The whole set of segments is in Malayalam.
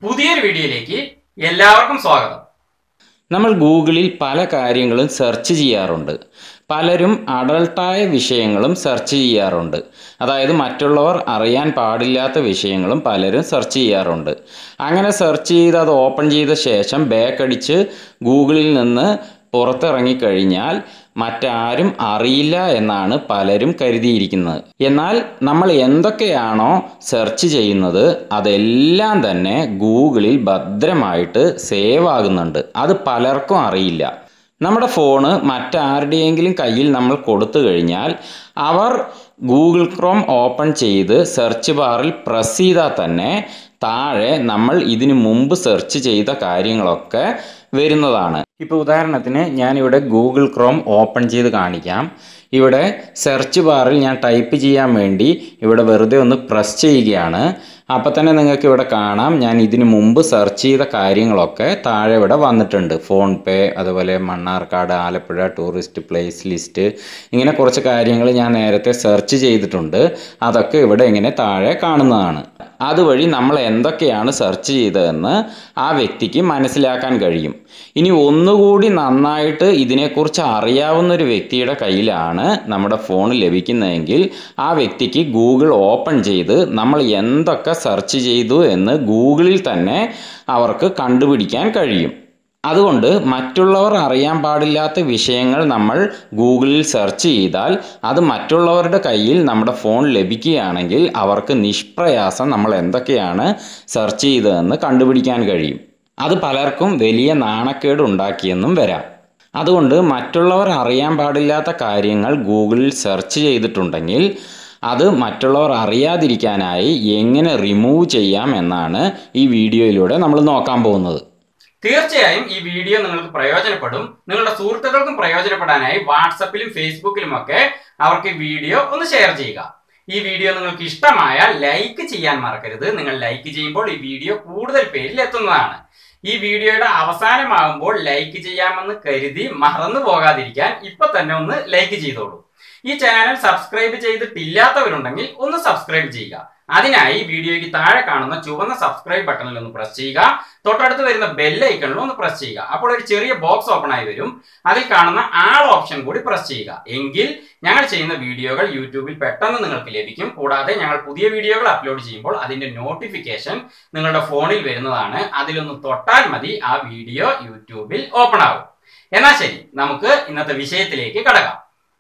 പുതിയൊരു വീഡിയോയിലേക്ക് എല്ലാവർക്കും സ്വാഗതം നമ്മൾ ഗൂഗിളിൽ പല കാര്യങ്ങളും സെർച്ച് ചെയ്യാറുണ്ട് പലരും അഡൾട്ടായ വിഷയങ്ങളും സെർച്ച് ചെയ്യാറുണ്ട് അതായത് മറ്റുള്ളവർ അറിയാൻ പാടില്ലാത്ത വിഷയങ്ങളും പലരും സെർച്ച് ചെയ്യാറുണ്ട് അങ്ങനെ സെർച്ച് ചെയ്ത് അത് ഓപ്പൺ ചെയ്ത ശേഷം ബാക്ക് അടിച്ച് ഗൂഗിളിൽ നിന്ന് പുറത്തിറങ്ങിക്കഴിഞ്ഞാൽ മറ്റാരും അറിയില്ല എന്നാണ് പലരും കരുതിയിരിക്കുന്നത് എന്നാൽ നമ്മൾ എന്തൊക്കെയാണോ സെർച്ച് ചെയ്യുന്നത് അതെല്ലാം തന്നെ ഗൂഗിളിൽ ഭദ്രമായിട്ട് സേവ് ആകുന്നുണ്ട് അത് പലർക്കും അറിയില്ല നമ്മുടെ ഫോണ് മറ്റാരുടെയെങ്കിലും കയ്യിൽ നമ്മൾ കൊടുത്തു കഴിഞ്ഞാൽ അവർ ഗൂഗിൾ ക്രോം ഓപ്പൺ ചെയ്ത് സെർച്ച് ബാറിൽ പ്രസ് ചെയ്താൽ തന്നെ താഴെ നമ്മൾ ഇതിനു മുമ്പ് സെർച്ച് ചെയ്ത കാര്യങ്ങളൊക്കെ വരുന്നതാണ് ഇപ്പോൾ ഉദാഹരണത്തിന് ഞാനിവിടെ ഗൂഗിൾ ക്രോം ഓപ്പൺ ചെയ്ത് കാണിക്കാം ഇവിടെ സെർച്ച് ബാറിൽ ഞാൻ ടൈപ്പ് ചെയ്യാൻ വേണ്ടി ഇവിടെ വെറുതെ ഒന്ന് പ്രസ് ചെയ്യുകയാണ് അപ്പോൾ തന്നെ നിങ്ങൾക്ക് ഇവിടെ കാണാം ഞാൻ ഇതിനു മുമ്പ് സെർച്ച് ചെയ്ത കാര്യങ്ങളൊക്കെ താഴെ ഇവിടെ വന്നിട്ടുണ്ട് ഫോൺ പേ അതുപോലെ Mannarkkad Alappuzha tourist place list ഇങ്ങനെ കുറച്ച് കാര്യങ്ങൾ ഞാൻ നേരത്തെ സെർച്ച് ചെയ്തിട്ടുണ്ട് അതൊക്കെ ഇവിടെ ഇങ്ങനെ താഴെ കാണുന്നതാണ് അതുവഴി നമ്മൾ എന്തൊക്കെയാണ് സെർച്ച് ചെയ്തതെന്ന് ആ വ്യക്തിക്ക് മനസ്സിലാക്കാൻ കഴിയും ഇനി ഒന്നുകൂടി നന്നായിട്ട് ഇതിനെക്കുറിച്ച് അറിയാവുന്ന ഒരു വ്യക്തിയുടെ കയ്യിലാണ് നമ്മുടെ ഫോൺ ലഭിക്കുന്നതെങ്കിൽ ആ വ്യക്തിക്ക് ഗൂഗിൾ ഓപ്പൺ ചെയ്ത് നമ്മൾ എന്തൊക്കെ സെർച്ച് ചെയ്തു എന്ന് ഗൂഗിളിൽ തന്നെ അവർക്ക് കണ്ടുപിടിക്കാൻ കഴിയും അതുകൊണ്ട് മറ്റുള്ളവർ അറിയാൻ പാടില്ലാത്ത വിഷയങ്ങൾ നമ്മൾ ഗൂഗിളിൽ സെർച്ച് ചെയ്താൽ അത് മറ്റുള്ളവരുടെ കയ്യിൽ നമ്മുടെ ഫോൺ ലഭിക്കുകയാണെങ്കിൽ അവർക്ക് നിഷ്പ്രയാസം നമ്മൾ എന്തൊക്കെയാണ് സെർച്ച് ചെയ്തതെന്ന് കണ്ടുപിടിക്കാൻ കഴിയും അത് പലർക്കും വലിയ നാണക്കേട് ഉണ്ടാക്കിയെന്നും വരാം അതുകൊണ്ട് മറ്റുള്ളവർ അറിയാൻ പാടില്ലാത്ത കാര്യങ്ങൾ ഗൂഗിളിൽ സെർച്ച് ചെയ്തിട്ടുണ്ടെങ്കിൽ അത് മറ്റുള്ളവർ അറിയാതിരിക്കാനായി എങ്ങനെ റിമൂവ് ചെയ്യാം എന്നാണ് ഈ വീഡിയോയിലൂടെ നമ്മൾ നോക്കാൻ പോകുന്നത് തീർച്ചയായും ഈ വീഡിയോ നിങ്ങൾക്ക് പ്രയോജനപ്പെടും നിങ്ങളുടെ സുഹൃത്തുക്കൾക്കും പ്രയോജനപ്പെടാനായി വാട്സപ്പിലും ഫേസ്ബുക്കിലും ഒക്കെ അവർക്ക് ഈ വീഡിയോ ഒന്ന് ഷെയർ ചെയ്യുക ഈ വീഡിയോ നിങ്ങൾക്ക് ഇഷ്ടമായാൽ ലൈക്ക് ചെയ്യാൻ മറക്കരുത് നിങ്ങൾ ലൈക്ക് ചെയ്യുമ്പോൾ ഈ വീഡിയോ കൂടുതൽ പേരിൽ എത്തുന്നതാണ് ഈ വീഡിയോയുടെ അവസാനമാകുമ്പോൾ ലൈക്ക് ചെയ്യാമെന്ന് കരുതി മറന്നു പോകാതിരിക്കാൻ ഇപ്പൊ തന്നെ ഒന്ന് ലൈക്ക് ചെയ്തോളൂ ഈ ചാനൽ സബ്സ്ക്രൈബ് ചെയ്തിട്ടില്ലാത്തവരുണ്ടെങ്കിൽ ഒന്ന് സബ്സ്ക്രൈബ് ചെയ്യുക അതിനായി വീഡിയോയ്ക്ക് താഴെ കാണുന്ന ചുവന്ന സബ്സ്ക്രൈബ് ബട്ടണിൽ ഒന്ന് പ്രസ് ചെയ്യുക തൊട്ടടുത്ത് വരുന്ന ബെല്ലൈക്കണിൽ ഒന്ന് പ്രസ് ചെയ്യുക അപ്പോൾ ഒരു ചെറിയ ബോക്സ് ഓപ്പൺ ആയി വരും അതിൽ കാണുന്ന ആൾ ഓപ്ഷൻ കൂടി പ്രസ് ചെയ്യുക എങ്കിൽ ഞങ്ങൾ ചെയ്യുന്ന വീഡിയോകൾ യൂട്യൂബിൽ പെട്ടെന്ന് നിങ്ങൾക്ക് ലഭിക്കും കൂടാതെ ഞങ്ങൾ പുതിയ വീഡിയോകൾ അപ്ലോഡ് ചെയ്യുമ്പോൾ അതിന്റെ നോട്ടിഫിക്കേഷൻ നിങ്ങളുടെ ഫോണിൽ വരുന്നതാണ് അതിലൊന്ന് തൊട്ടാൽ മതി ആ വീഡിയോ യൂട്യൂബിൽ ഓപ്പൺ ആകും എന്നാൽ ശരി നമുക്ക് ഇന്നത്തെ വിഷയത്തിലേക്ക് കടക്കാം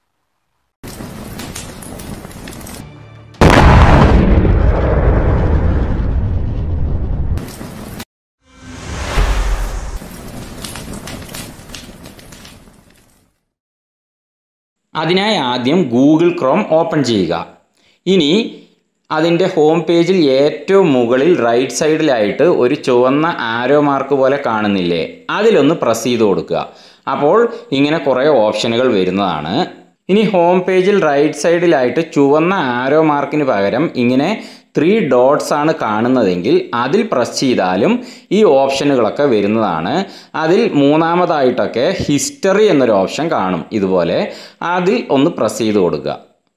അതിനായി ആദ്യം ഗൂഗിൾ ക്രോം ഓപ്പൺ ചെയ്യുക ഇനി അതിൻ്റെ ഹോം പേജിൽ ഏറ്റവും മുകളിൽ റൈറ്റ് സൈഡിലായിട്ട് ഒരു ചുവന്ന ആരോ മാർക്ക് പോലെ കാണുന്നില്ലേ അതിലൊന്ന് പ്രസ് ചെയ്ത് കൊടുക്കുക അപ്പോൾ ഇങ്ങനെ കുറേ ഓപ്ഷനുകൾ വരുന്നതാണ് ഇനി ഹോം പേജിൽ റൈറ്റ് സൈഡിലായിട്ട് ചുവന്ന ആരോ മാർക്കിന് പകരം ഇങ്ങനെ ത്രീ ഡോട്ട്സ് ആണ് കാണുന്നതെങ്കിൽ അതിൽ പ്രസ് ചെയ്താലും ഈ ഓപ്ഷനുകളൊക്കെ വരുന്നതാണ് അതിൽ മൂന്നാമതായിട്ടൊക്കെ ഹിസ്റ്ററി എന്നൊരു ഓപ്ഷൻ കാണും ഇതുപോലെ അതിൽ ഒന്ന് പ്രസ് ചെയ്ത് കൊടുക്കുക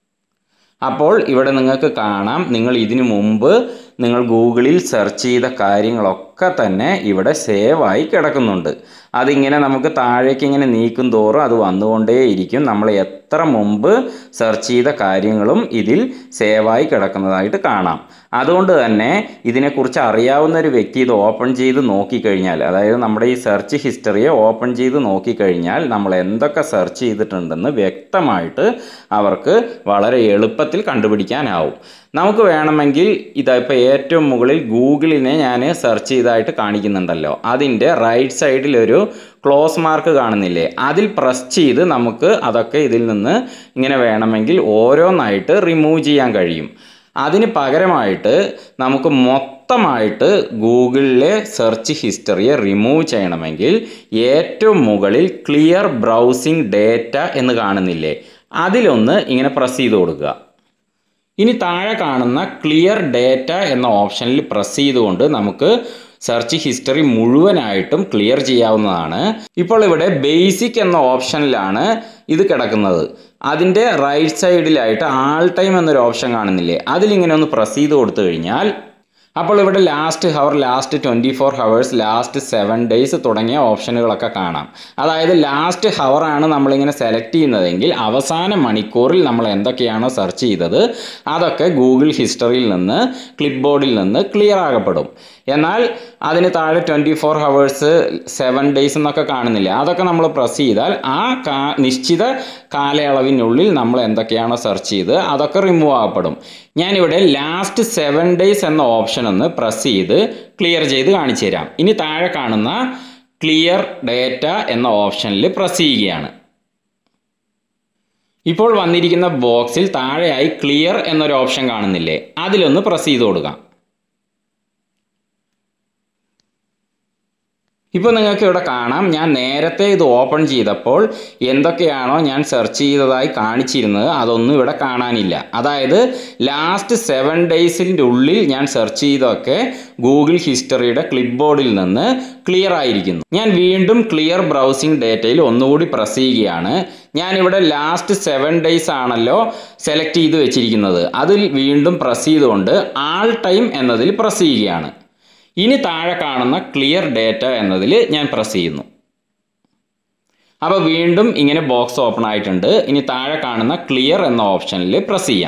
അപ്പോൾ ഇവിടെ നിങ്ങൾക്ക് കാണാം നിങ്ങൾ ഇതിനു മുമ്പ് നിങ്ങൾ ഗൂഗിളിൽ സെർച്ച് ചെയ്ത കാര്യങ്ങളൊക്കെ തന്നെ ഇവിടെ സേവായി കിടക്കുന്നുണ്ട് അതിങ്ങനെ നമുക്ക് താഴേക്ക് ഇങ്ങനെ നീക്കും തോറും അത് വന്നുകൊണ്ടേയിരിക്കും നമ്മൾ എത്ര മുമ്പ് സെർച്ച് ചെയ്ത കാര്യങ്ങളും ഇതിൽ സേവായി കിടക്കുന്നതായിട്ട് കാണാം അതുകൊണ്ട് തന്നെ ഇതിനെക്കുറിച്ച് അറിയാവുന്ന ഒരു വ്യക്തി ഇത് ഓപ്പൺ ചെയ്ത് നോക്കിക്കഴിഞ്ഞാൽ അതായത് നമ്മുടെ ഈ സെർച്ച് ഹിസ്റ്ററിയെ ഓപ്പൺ ചെയ്ത് നോക്കിക്കഴിഞ്ഞാൽ നമ്മൾ എന്തൊക്കെ സെർച്ച് ചെയ്തിട്ടുണ്ടെന്ന് വ്യക്തമായിട്ട് അവർക്ക് വളരെ എളുപ്പത്തിൽ കണ്ടുപിടിക്കാനാവും നമുക്ക് വേണമെങ്കിൽ ഇതിപ്പോൾ ഏറ്റവും മുകളിൽ ഗൂഗിളിനെ ഞാൻ സെർച്ച് ചെയ്തതായിട്ട് കാണിക്കുന്നുണ്ടല്ലോ അതിൻ്റെ റൈറ്റ് സൈഡിൽ ഒരു ക്ലോസ് മാർക്ക് കാണുന്നില്ലേ അതിൽ പ്രസ് ചെയ്ത് നമുക്ക് അതൊക്കെ ഇതിൽ നിന്ന് ഇങ്ങനെ വേണമെങ്കിൽ ഓരോന്നായിട്ട് റിമൂവ് ചെയ്യാൻ കഴിയും അതിന് പകരമായിട്ട് നമുക്ക് മൊത്തമായിട്ട് ഗൂഗിളിലെ സെർച്ച് ഹിസ്റ്ററിയെ റിമൂവ് ചെയ്യണമെങ്കിൽ ഏറ്റവും മുകളിൽ ക്ലിയർ ബ്രൗസിംഗ് ഡേറ്റ എന്ന് കാണുന്നില്ലേ അതിലൊന്ന് ഇങ്ങനെ പ്രസ് ചെയ്ത് കൊടുക്കുക ഇനി താഴെ കാണുന്ന ക്ലിയർ ഡേറ്റ എന്ന ഓപ്ഷനിൽ പ്രസ് ചെയ്തുകൊണ്ട് നമുക്ക് സെർച്ച് ഹിസ്റ്ററി മുഴുവനായിട്ടും ക്ലിയർ ചെയ്യാവുന്നതാണ് ഇപ്പോൾ ഇവിടെ ബേസിക് എന്ന ഓപ്ഷനിലാണ് ഇത് കിടക്കുന്നത് അതിൻ്റെ റൈറ്റ് സൈഡിലായിട്ട് ആൾ ടൈം എന്നൊരു ഓപ്ഷൻ കാണുന്നില്ലേ അതിലിങ്ങനെ ഒന്ന് പ്രസ് ചെയ്ത് കൊടുത്തു കഴിഞ്ഞാൽ അപ്പോൾ ഇവിടെ last hour last twenty four hours last seven days തുടങ്ങിയ ഓപ്ഷനുകളൊക്കെ കാണാം അതായത് ലാസ്റ്റ് ഹവറാണ് നമ്മളിങ്ങനെ സെലക്ട് ചെയ്യുന്നതെങ്കിൽ അവസാന മണിക്കൂറിൽ നമ്മൾ എന്തൊക്കെയാണോ സെർച്ച് ചെയ്തത് അതൊക്കെ ഗൂഗിൾ ഹിസ്റ്ററിയിൽ നിന്ന് ക്ലിപ്പ് ബോർഡിൽ നിന്ന് ക്ലിയർ ആകപ്പെടും എന്നാൽ അതിന് താഴെ twenty four hours seven days എന്നൊക്കെ കാണുന്നില്ല അതൊക്കെ നമ്മൾ പ്രസ് ചെയ്താൽ ആ കാ നിശ്ചിത കാലയളവിനുള്ളിൽ നമ്മൾ എന്തൊക്കെയാണോ സെർച്ച് ചെയ്ത് അതൊക്കെ റിമൂവ് ആകപ്പെടും ഞാനിവിടെ ലാസ്റ്റ് സെവൻ ഡേയ്സ് എന്ന ഓപ്ഷൻ ഒന്ന് പ്രസ് ചെയ്ത് ക്ലിയർ ചെയ്ത് കാണിച്ചു തരാം ഇനി താഴെ കാണുന്ന ക്ലിയർ ഡേറ്റ എന്ന ഓപ്ഷനിൽ പ്രസ് ചെയ്യുകയാണ് ഇപ്പോൾ വന്നിരിക്കുന്ന ബോക്സിൽ താഴെയായി ക്ലിയർ എന്നൊരു ഓപ്ഷൻ കാണുന്നില്ലേ അതിലൊന്ന് പ്രസ് ചെയ്ത് കൊടുക്കാം ഇപ്പോൾ നിങ്ങൾക്ക് ഇവിടെ കാണാം ഞാൻ നേരത്തെ ഇത് ഓപ്പൺ ചെയ്തപ്പോൾ എന്തൊക്കെയാണോ ഞാൻ സെർച്ച് ചെയ്തതായി കാണിച്ചിരുന്നത് അതൊന്നും ഇവിടെ കാണാനില്ല അതായത് ലാസ്റ്റ് സെവൻ ഡേയ്സിൻ്റെ ഉള്ളിൽ ഞാൻ സെർച്ച് ചെയ്തൊക്കെ ഗൂഗിൾ ഹിസ്റ്ററിയുടെ ക്ലിപ്പ് ബോർഡിൽ നിന്ന് ക്ലിയർ ആയിരിക്കുന്നു ഞാൻ വീണ്ടും ക്ലിയർ ബ്രൗസിംഗ് ഡേറ്റയിൽ ഒന്നുകൂടി പ്രസ് ചെയ്യുകയാണ് ഞാനിവിടെ ലാസ്റ്റ് സെവൻ ഡേയ്സ് ആണല്ലോ സെലക്ട് ചെയ്ത് വെച്ചിരിക്കുന്നത് അതിൽ വീണ്ടും പ്രസ് ചെയ്തുകൊണ്ട് ആൾ ടൈം എന്നതിൽ പ്രസ് ചെയ്യുകയാണ് ഇനി താഴെ കാണുന്ന ക്ലിയർ ഡേറ്റ എന്നതിൽ ഞാൻ പ്രസ് ചെയ്യുന്നു അപ്പോൾ വീണ്ടും ഇങ്ങനെ ബോക്സ് ഓപ്പൺ ആയിട്ടുണ്ട് ഇനി താഴെ കാണുന്ന ക്ലിയർ എന്ന ഓപ്ഷനിൽ പ്രസ് ചെയ്യാം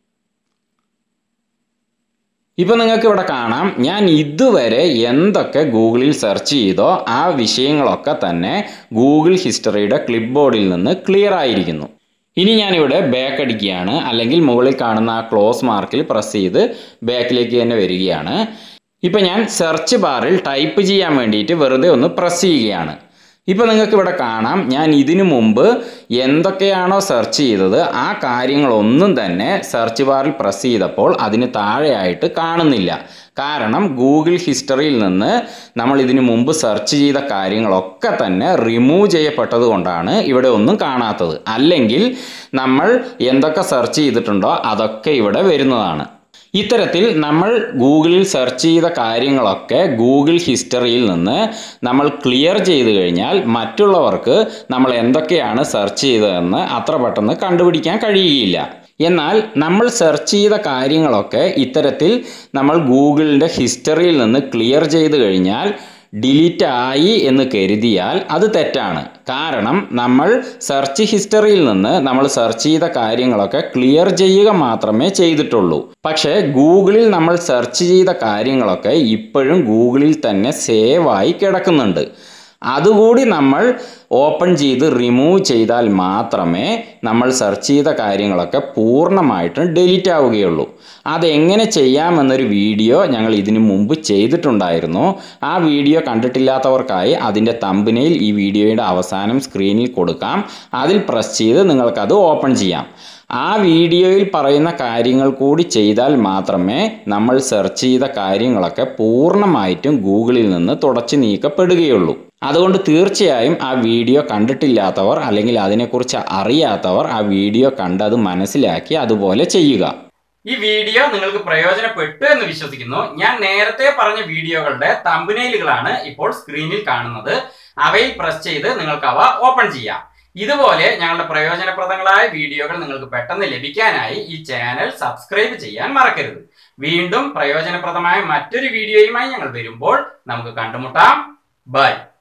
ഇപ്പോൾ നിങ്ങൾക്ക് ഇവിടെ കാണാം ഞാൻ ഇതുവരെ എന്തൊക്കെ ഗൂഗിളിൽ സെർച്ച് ചെയ്തോ ആ വിഷയങ്ങളൊക്കെ തന്നെ ഗൂഗിൾ ഹിസ്റ്ററിയുടെ ക്ലിപ്പ് ബോർഡിൽ നിന്ന് ക്ലിയർ ആയിരിക്കുന്നു ഇനി ഞാനിവിടെ ബാക്ക് അടിക്കുകയാണ് അല്ലെങ്കിൽ മുകളിൽ കാണുന്ന ആ ക്ലോസ് മാർക്കിൽ പ്രസ് ചെയ്ത് ബാക്കിലേക്ക് തന്നെ വരികയാണ് ഇപ്പം ഞാൻ സെർച്ച് ബാറിൽ ടൈപ്പ് ചെയ്യാൻ വേണ്ടിയിട്ട് വെറുതെ ഒന്ന് പ്രസ് ചെയ്യുകയാണ് ഇപ്പോൾ നിങ്ങൾക്ക് ഇവിടെ കാണാം ഞാൻ ഇതിനു മുമ്പ് എന്തൊക്കെയാണോ സെർച്ച് ചെയ്തത് ആ കാര്യങ്ങളൊന്നും തന്നെ സെർച്ച് ബാറിൽ പ്രസ് ചെയ്തപ്പോൾ അതിന് താഴെയായിട്ട് കാണുന്നില്ല കാരണം ഗൂഗിൾ ഹിസ്റ്ററിയിൽ നിന്ന് നമ്മൾ ഇതിനു മുമ്പ് സെർച്ച് ചെയ്ത കാര്യങ്ങളൊക്കെ തന്നെ റിമൂവ് ചെയ്യപ്പെട്ടത് കൊണ്ടാണ് ഇവിടെ ഒന്നും കാണാത്തത് അല്ലെങ്കിൽ നമ്മൾ എന്തൊക്കെ സെർച്ച് ചെയ്തിട്ടുണ്ടോ അതൊക്കെ ഇവിടെ വരുന്നതാണ് ഇത്തരത്തിൽ നമ്മൾ ഗൂഗിളിൽ സെർച്ച് ചെയ്ത കാര്യങ്ങളൊക്കെ ഗൂഗിൾ ഹിസ്റ്ററിയിൽ നിന്ന് നമ്മൾ ക്ലിയർ ചെയ്ത് കഴിഞ്ഞാൽ മറ്റുള്ളവർക്ക് നമ്മൾ എന്തൊക്കെയാണ് സെർച്ച് ചെയ്തതെന്ന് അത്ര പെട്ടെന്ന് കണ്ടുപിടിക്കാൻ കഴിയുകയില്ല എന്നാൽ നമ്മൾ സെർച്ച് ചെയ്ത കാര്യങ്ങളൊക്കെ ഇത്തരത്തിൽ നമ്മൾ ഗൂഗിളിൻ്റെ ഹിസ്റ്ററിയിൽ നിന്ന് ക്ലിയർ ചെയ്ത് കഴിഞ്ഞാൽ ഡിലീറ്റ് ആയി എന്ന് കരുതിയാൽ അത് തെറ്റാണ് കാരണം നമ്മൾ സെർച്ച് ഹിസ്റ്ററിയിൽ നിന്ന് നമ്മൾ സെർച്ച് ചെയ്ത കാര്യങ്ങളൊക്കെ ക്ലിയർ ചെയ്യുക മാത്രമേ ചെയ്തിട്ടുള്ളൂ പക്ഷേ ഗൂഗിളിൽ നമ്മൾ സെർച്ച് ചെയ്ത കാര്യങ്ങളൊക്കെ ഇപ്പോഴും ഗൂഗിളിൽ തന്നെ സേവായി കിടക്കുന്നുണ്ട് അതുകൂടി നമ്മൾ ഓപ്പൺ ചെയ്ത് റിമൂവ് ചെയ്താൽ മാത്രമേ നമ്മൾ സെർച്ച് ചെയ്ത കാര്യങ്ങളൊക്കെ പൂർണ്ണമായിട്ടും ഡിലീറ്റ് ആവുകയുള്ളൂ അതെങ്ങനെ ചെയ്യാമെന്നൊരു വീഡിയോ ഞങ്ങൾ ഇതിനു മുമ്പ് ചെയ്തിട്ടുണ്ടായിരുന്നു ആ വീഡിയോ കണ്ടിട്ടില്ലാത്തവർക്കായി അതിൻ്റെ തമ്പനയിൽ ഈ വീഡിയോയുടെ അവസാനം സ്ക്രീനിൽ കൊടുക്കാം അതിൽ പ്രസ് ചെയ്ത് നിങ്ങൾക്കത് ഓപ്പൺ ചെയ്യാം ആ വീഡിയോയിൽ പറയുന്ന കാര്യങ്ങൾ കൂടി ചെയ്താൽ മാത്രമേ നമ്മൾ സെർച്ച് ചെയ്ത കാര്യങ്ങളൊക്കെ പൂർണ്ണമായിട്ടും ഗൂഗിളിൽ നിന്ന് തുടച്ചു നീക്കപ്പെടുകയുള്ളൂ അതുകൊണ്ട് തീർച്ചയായും ആ വീഡിയോ കണ്ടിട്ടില്ലാത്തവർ അല്ലെങ്കിൽ അതിനെക്കുറിച്ച് അറിയാത്തവർ ആ വീഡിയോ കണ്ട് അത് മനസ്സിലാക്കി അതുപോലെ ചെയ്യുക ഈ വീഡിയോ നിങ്ങൾക്ക് പ്രയോജനപ്പെട്ടു എന്ന് വിശ്വസിക്കുന്നു ഞാൻ നേരത്തെ പറഞ്ഞ വീഡിയോകളുടെ തമ്പനയിലുകളാണ് ഇപ്പോൾ സ്ക്രീനിൽ കാണുന്നത് അവയിൽ പ്രസ് ചെയ്ത് നിങ്ങൾക്ക് അവ ഓപ്പൺ ചെയ്യാം ഇതുപോലെ ഞങ്ങളുടെ പ്രയോജനപ്രദങ്ങളായ വീഡിയോകൾ നിങ്ങൾക്ക് പെട്ടെന്ന് ലഭിക്കാനായി ഈ ചാനൽ സബ്സ്ക്രൈബ് ചെയ്യാൻ മറക്കരുത് വീണ്ടും പ്രയോജനപ്രദമായ മറ്റൊരു വീഡിയോയുമായി ഞങ്ങൾ വരുമ്പോൾ നമുക്ക് കണ്ടുമുട്ടാം ബൈ